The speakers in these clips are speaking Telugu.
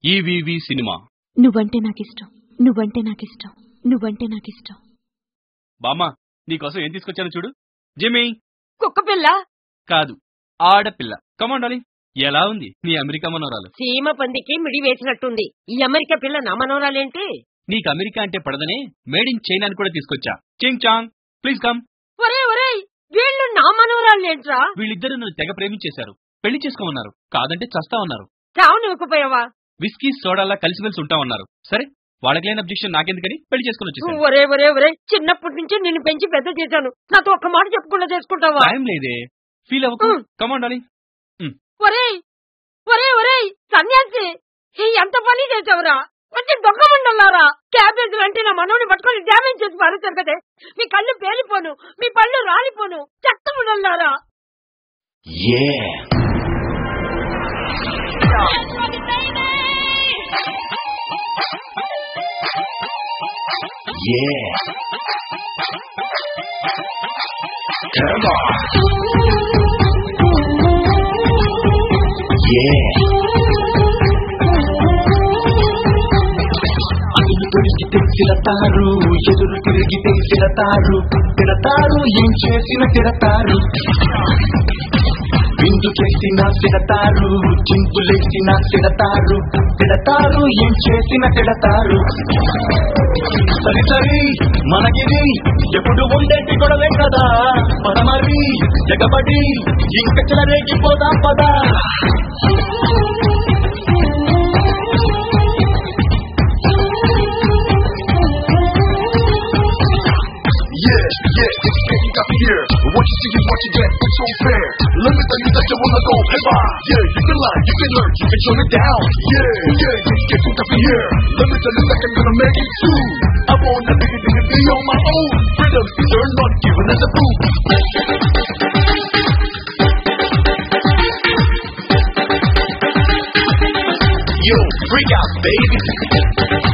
ఈవీవి సినిమా నువ్వంటే నాకిష్టం నువ్వంటే నాకిష్టం నువ్వంటే నాకిష్టం బామ్మ నీకోసం ఏం తీసుకొచ్చాను చూడు జిమ్మీ కుక్క పిల్ల కాదు ఆడపిల్ల కమాండ్ డార్లింగ్ ఎలా ఉంది నీ అమెరికా మనోరాలు సీమ పందికి మిడి వేసినట్టుంది ఈ అమెరికా పిల్ల నా మనోరాలేంటి నీకు అమెరికా అంటే పడదనే మేడ్ ఇన్ చైనా అని కూడా తీసుకొచ్చా చింగ్ చాంగ్ ప్లీజ్ కమ్ ఒరే ఒరే వీళ్ళు నా మనోరాలేంట్రా వీళ్ళిద్దరూ నన్ను తెగ ప్రేమించేశారు పెళ్లి చేసుకోమన్నారు కాదంటే చస్తా ఉన్నారు చావు నువ్వుకుపోయావా విస్కీ సోడాలా కలిసిమెలిసి ఉంటామన్నారు సరే వాళ్ళకి లేని అబ్జెక్షన్ నాకెందుకని పెళ్లి చేసుకుని వచ్చేసాను ఒరే ఒరే ఒరే చిన్నప్పటి నుంచి నిన్ను పెంచి పెద్ద చేశాను నాతో ఒక్క మాట చెప్పకుండా చేసుకుంటావా టైం లేదే ఫీల్ అవ్వకు ఉమ్. కమాండ్ డార్లింగ్ ఒరే ఒరే ఒరే సన్యాసి ఈ ఎంత పని చేసావురా మంచి దొంగ మండలారా క్యాబేజ్ అంటే నా మనోని పట్టుకొని డ్యామేజ్ చేసి పారేశారు కదే మీ కళ్ళు పేలిపోను మీ పళ్ళు రాలిపోను చెత్త మండలారా Yeah. Yeah. Come on. Yeah. అడుగు తొడిగితే తిడతారు ఎదురు తిరిగితే తిడతారు తిడతారు ఏం చేసిన తిడతారు విందు చేసిన తిడతారు చింపులేసిన తిడతారు తిడతారు ఏం చేసిన తిడతారు సరి సరి మనకిది ఎప్పుడు ఉండేటి గొడవే కదా పద మరి ఎగబడి ఇంక చెలరేగిపోదాం పదా Yeah, yeah, it's getting up here. What you see is what you get, it's so fair. Let me tell you that you wanna go, hey bye. Yeah, you can lie, you can learn, you can turn it down. Yeah, yeah, it's getting up here. Let me tell you that I'm gonna make it too. I wanna be, be, be on my own. Freedom, they're not giving us a boot. Yo, freak out, baby.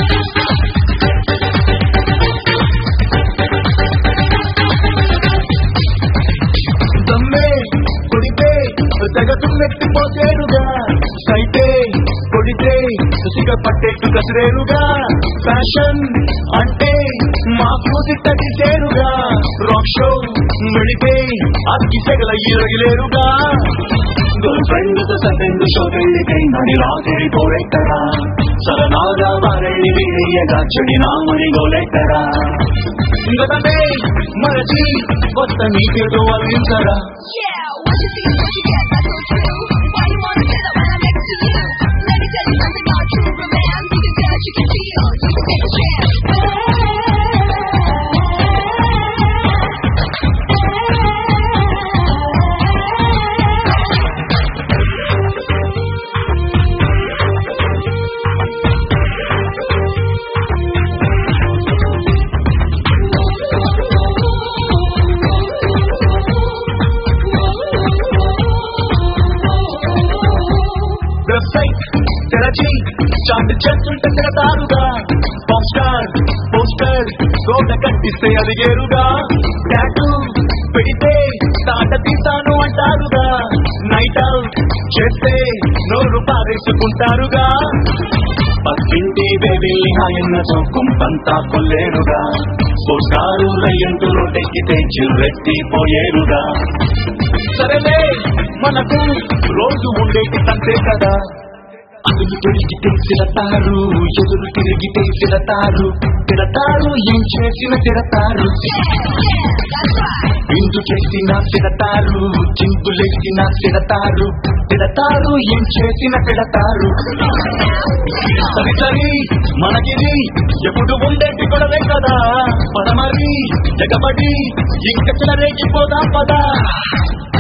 దమ్మే కొడితే జగతున్నెత్తిపోతేరుగా సైతే కొడితే సుసిగ పట్టేట్టు కసిరేరుగా ఫ్యాషన్ అంటే మాకు తిట్టడిసేరుగా రాక్ షో మెడితే అగ్గి సెగల ఇరగిలేరుగా గర్ల్ ఫ్రెండ్ సెకండ్ షో పెళ్లికై నడి రాత్రి పోరెక్కరా సరదాగా వారెళ్ళి వీరయ్యగా చెడి నామని గోలెక్కరా గతమే మరచి కొత్త నీకేదో అందించరా Yeah, what you see is what you get, that's so true. Why you wanna get up when I'm next to you? Let me tell you something about true romance. You can touch, you can feel, you can take a chance. Website తెరచి చాట్ చేస్తుంటే తిరతారుగా పోస్టర్ పోస్టర్ గోడ కట్టిస్తే అడిగేరుగా టాటూ పెడితే తాట తీస్తాను అంటారుగా నైట్ అవుట్ చేస్తే నోరు పారేసుకుంటారుగా పక్కింటి బేబీని ఆయన చౌకుంపంతా కొల్లేరుగా పోస్టారు లయ్యంటూ రోడ్డెక్కితే చిర్రెత్తిపోయేరుగా సరేలే మనకు రోజు ఉండేటి తంతే కదా అదులు తొడిగితే తిడతారు ఎదురు తిరిగితే తిడతారు తిడతారు ఏం చేసిన తిడతారు విందు చేసిన తిడతారు చింపులేసిన తిడతారు తిడతారు ఏం చేసిన తిడతారు సరి సరి మనకిది ఎప్పుడు ఉండేటి గొడవే కదా పద మరి ఎగబడి ఇంక చెలరేగిపోదాం పదా